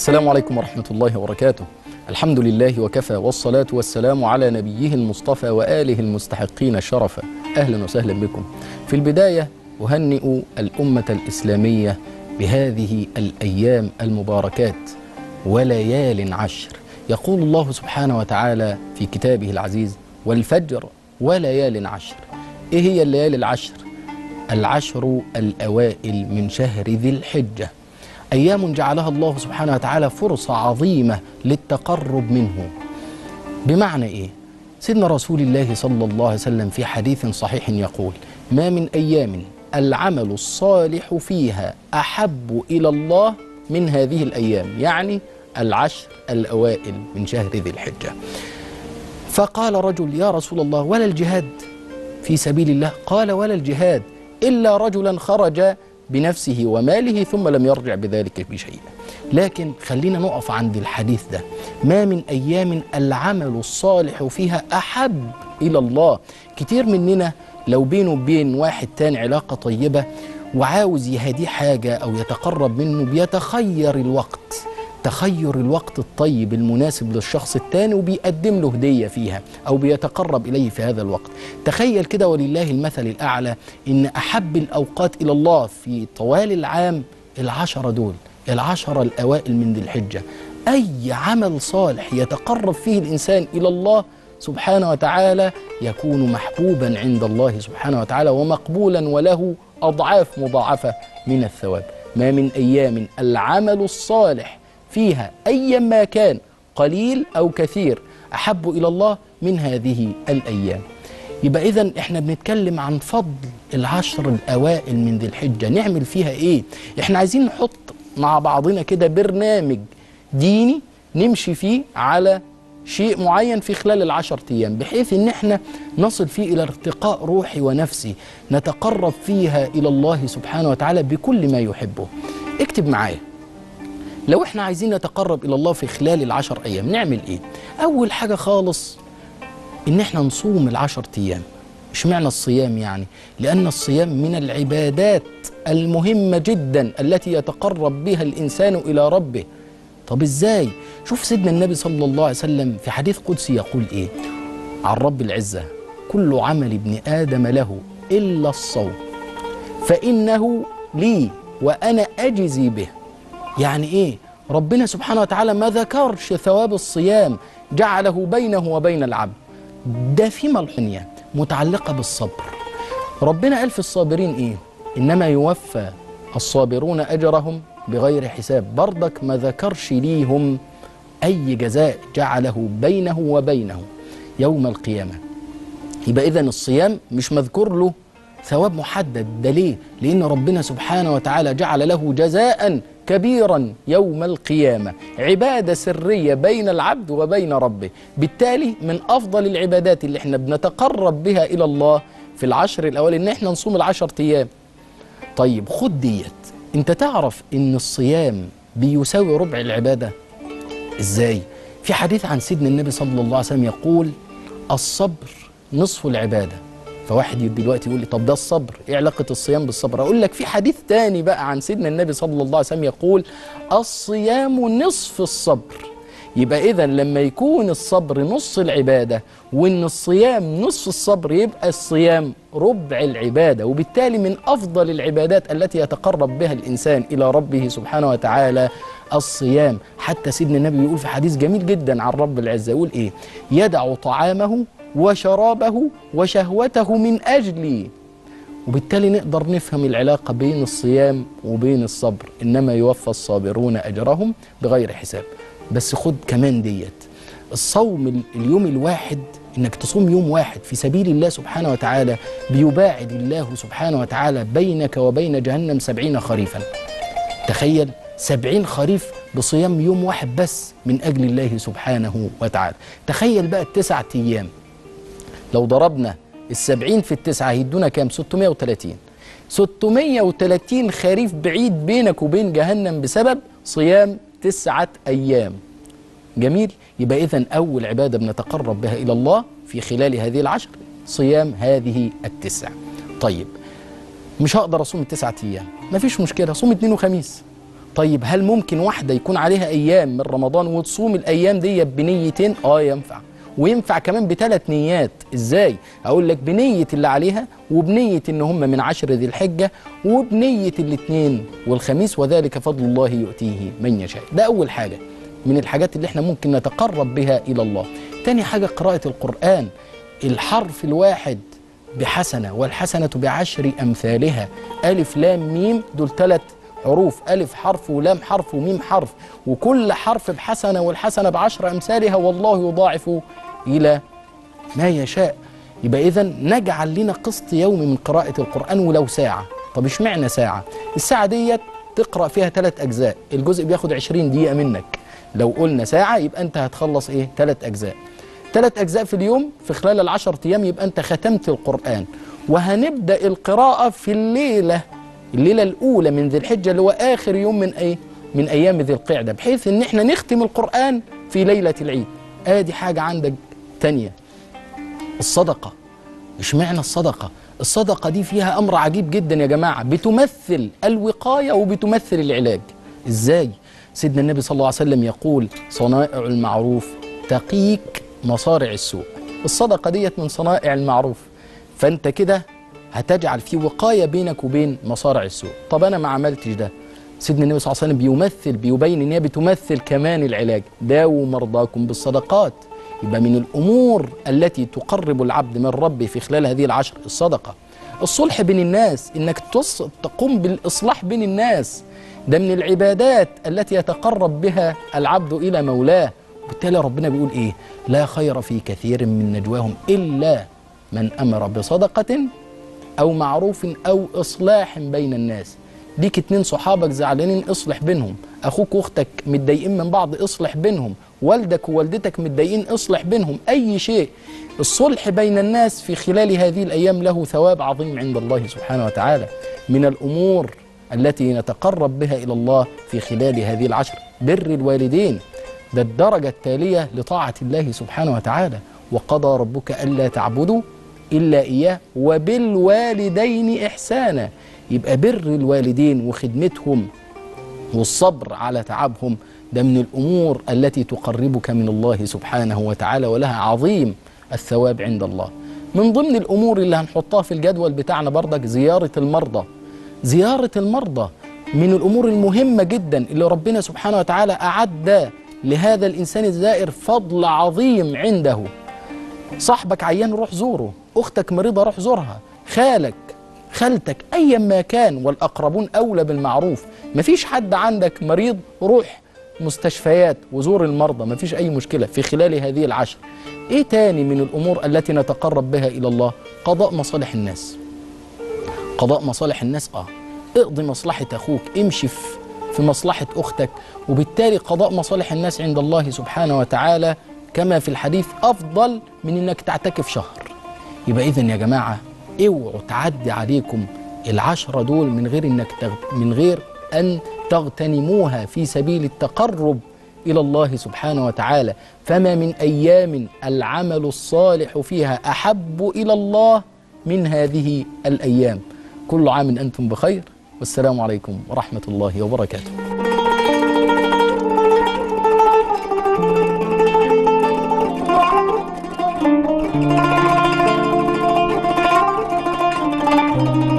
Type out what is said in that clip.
السلام عليكم ورحمة الله وبركاته الحمد لله وكفى والصلاة والسلام على نبيه المصطفى وآله المستحقين الشرف أهلا وسهلا بكم في البداية أهنئ الأمة الإسلامية بهذه الأيام المباركات وليال عشر يقول الله سبحانه وتعالى في كتابه العزيز والفجر وليال عشر إيه هي الليالي العشر؟ العشر الأوائل من شهر ذي الحجة أيام جعلها الله سبحانه وتعالى فرصة عظيمة للتقرب منه بمعنى إيه؟ سيدنا رسول الله صلى الله عليه وسلم في حديث صحيح يقول ما من أيام العمل الصالح فيها أحب إلى الله من هذه الأيام يعني العشر الأوائل من شهر ذي الحجة فقال رجل يا رسول الله ولا الجهاد في سبيل الله قال ولا الجهاد إلا رجلا خرج بنفسه وماله ثم لم يرجع بذلك بشيء لكن خلينا نقف عند الحديث ده ما من أيام العمل الصالح فيها أحب إلى الله كتير مننا لو بينه وبين واحد تاني علاقة طيبة وعاوز يهديه حاجة أو يتقرب منه بيتخير الوقت تخير الوقت الطيب المناسب للشخص التاني وبيقدم له هدية فيها أو بيتقرب إليه في هذا الوقت تخيل كده ولله المثل الأعلى إن أحب الأوقات إلى الله في طوال العام العشرة دول العشرة الأوائل من ذي الحجة أي عمل صالح يتقرب فيه الإنسان إلى الله سبحانه وتعالى يكون محبوبا عند الله سبحانه وتعالى ومقبولا وله أضعاف مضاعفة من الثواب ما من أيام العمل الصالح فيها أيا ما كان قليل أو كثير أحب إلى الله من هذه الأيام يبقى إذا إحنا بنتكلم عن فضل العشر الأوائل من ذي الحجة نعمل فيها إيه؟ إحنا عايزين نحط مع بعضنا كده برنامج ديني نمشي فيه على شيء معين في خلال العشر أيام بحيث إن إحنا نصل فيه إلى ارتقاء روحي ونفسي نتقرب فيها إلى الله سبحانه وتعالى بكل ما يحبه اكتب معايا لو احنا عايزين نتقرب الى الله في خلال العشر ايام نعمل ايه اول حاجه خالص ان احنا نصوم العشر ايام اشمعنى الصيام يعني لان الصيام من العبادات المهمه جدا التي يتقرب بها الانسان الى ربه طب ازاي شوف سيدنا النبي صلى الله عليه وسلم في حديث قدسي يقول ايه عن رب العزه كل عمل ابن ادم له الا الصوم فانه لي وانا اجزي به يعني ايه ربنا سبحانه وتعالى ما ذكرش ثواب الصيام جعله بينه وبين العبد ده في ملحنية متعلقة بالصبر ربنا قال في الصابرين ايه انما يوفى الصابرون اجرهم بغير حساب برضك ما ذكرش ليهم اي جزاء جعله بينه وبينه يوم القيامة يبقى اذا الصيام مش مذكور له ثواب محدد ده ليه لان ربنا سبحانه وتعالى جعل له جزاء كبيرا يوم القيامة عبادة سرية بين العبد وبين ربه بالتالي من أفضل العبادات اللي احنا بنتقرب بها إلى الله في العشر الأول إن احنا نصوم العشر أيام طيب خد ديت انت تعرف ان الصيام بيساوي ربع العبادة ازاي في حديث عن سيدنا النبي صلى الله عليه وسلم يقول الصبر نصف العباده فواحد دلوقتي يقول لي طب ده الصبر ايه علاقه الصيام بالصبر اقول لك في حديث تاني بقى عن سيدنا النبي صلى الله عليه وسلم يقول الصيام نصف الصبر يبقى اذا لما يكون الصبر نص العباده وان الصيام نصف الصبر يبقى الصيام ربع العباده وبالتالي من افضل العبادات التي يتقرب بها الانسان الى ربه سبحانه وتعالى الصيام حتى سيدنا النبي يقول في حديث جميل جدا عن رب العزه يقول ايه يدع طعامه وشرابه وشهوته من أجلي وبالتالي نقدر نفهم العلاقة بين الصيام وبين الصبر إنما يوفى الصابرون أجرهم بغير حساب بس خد كمان ديت الصوم اليوم الواحد إنك تصوم يوم واحد في سبيل الله سبحانه وتعالى بيباعد الله سبحانه وتعالى بينك وبين جهنم سبعين خريفا تخيل سبعين خريف بصيام يوم واحد بس من أجل الله سبحانه وتعالى تخيل بقى التسعة أيام لو ضربنا السبعين في التسعة هيدونا كام 630 630 خريف بعيد بينك وبين جهنم بسبب صيام تسعة أيام جميل يبقى إذا أول عبادة بنتقرب بها إلى الله في خلال هذه العشر صيام هذه التسع طيب مش هقدر أصوم التسعة أيام مفيش مشكلة صوم اثنين وخميس طيب هل ممكن واحدة يكون عليها أيام من رمضان وتصوم الأيام دي بنيتين؟ آه ينفع وينفع كمان بثلاث نيات ازاي اقول لك بنيه اللي عليها وبنيه ان هم من عشر ذي الحجه وبنيه الاثنين والخميس وذلك فضل الله يؤتيه من يشاء ده اول حاجه من الحاجات اللي احنا ممكن نتقرب بها الى الله تاني حاجه قراءه القران الحرف الواحد بحسنه والحسنه بعشر امثالها الف لام ميم دول ثلاث حروف ألف حرف ولام حرف وميم حرف وكل حرف بحسنة والحسنة بعشر أمثالها والله يضاعف إلى ما يشاء يبقى إذا نجعل لنا قسط يومي من قراءة القرآن ولو ساعة طب اشمعنى ساعة الساعة ديت تقرأ فيها ثلاث أجزاء الجزء بياخد 20 دقيقة منك لو قلنا ساعة يبقى أنت هتخلص إيه ثلاث أجزاء ثلاث أجزاء في اليوم في خلال العشر أيام يبقى أنت ختمت القرآن وهنبدأ القراءة في الليلة الليلة الأولى من ذي الحجة اللي هو آخر يوم من أي من أيام ذي القعدة بحيث إن إحنا نختم القرآن في ليلة العيد آدي حاجة عندك تانية الصدقة اشمعنى الصدقة الصدقة دي فيها أمر عجيب جدا يا جماعة بتمثل الوقاية وبتمثل العلاج إزاي سيدنا النبي صلى الله عليه وسلم يقول صنائع المعروف تقيك مصارع السوء الصدقة ديت من صنائع المعروف فأنت كده هتجعل في وقاية بينك وبين مصارع السوء طب أنا ما عملتش ده سيدنا النبي صلى الله عليه وسلم بيمثل بيبين ان هي بتمثل كمان العلاج داووا مرضاكم بالصدقات يبقى من الامور التي تقرب العبد من ربه في خلال هذه العشر الصدقه الصلح بين الناس انك تص... تقوم بالاصلاح بين الناس ده من العبادات التي يتقرب بها العبد الى مولاه وبالتالي ربنا بيقول ايه لا خير في كثير من نجواهم الا من امر بصدقه او معروف او اصلاح بين الناس ليك اتنين صحابك زعلانين اصلح بينهم اخوك واختك متضايقين من بعض اصلح بينهم والدك ووالدتك متضايقين اصلح بينهم اي شيء الصلح بين الناس في خلال هذه الايام له ثواب عظيم عند الله سبحانه وتعالى من الامور التي نتقرب بها الى الله في خلال هذه العشر بر الوالدين ده الدرجه التاليه لطاعه الله سبحانه وتعالى وقضى ربك الا تعبدوا الا اياه وبالوالدين احسانا يبقى بر الوالدين وخدمتهم والصبر على تعبهم ده من الامور التي تقربك من الله سبحانه وتعالى ولها عظيم الثواب عند الله. من ضمن الامور اللي هنحطها في الجدول بتاعنا بردك زياره المرضى. زياره المرضى من الامور المهمه جدا اللي ربنا سبحانه وتعالى اعد لهذا الانسان الزائر فضل عظيم عنده. صاحبك عيان روح زوره، اختك مريضه روح زورها، خالك خالتك ايا ما كان والاقربون اولى بالمعروف مفيش حد عندك مريض روح مستشفيات وزور المرضى مفيش اي مشكله في خلال هذه العشر ايه تاني من الامور التي نتقرب بها الى الله قضاء مصالح الناس قضاء مصالح الناس اه اقضي مصلحه اخوك امشي في في مصلحه اختك وبالتالي قضاء مصالح الناس عند الله سبحانه وتعالى كما في الحديث افضل من انك تعتكف شهر يبقى اذا يا جماعه اوعوا تعدي عليكم العشرة دول من غير انك تغ... من غير ان تغتنموها في سبيل التقرب الى الله سبحانه وتعالى فما من ايام العمل الصالح فيها احب الى الله من هذه الايام كل عام انتم بخير والسلام عليكم ورحمه الله وبركاته Thank you.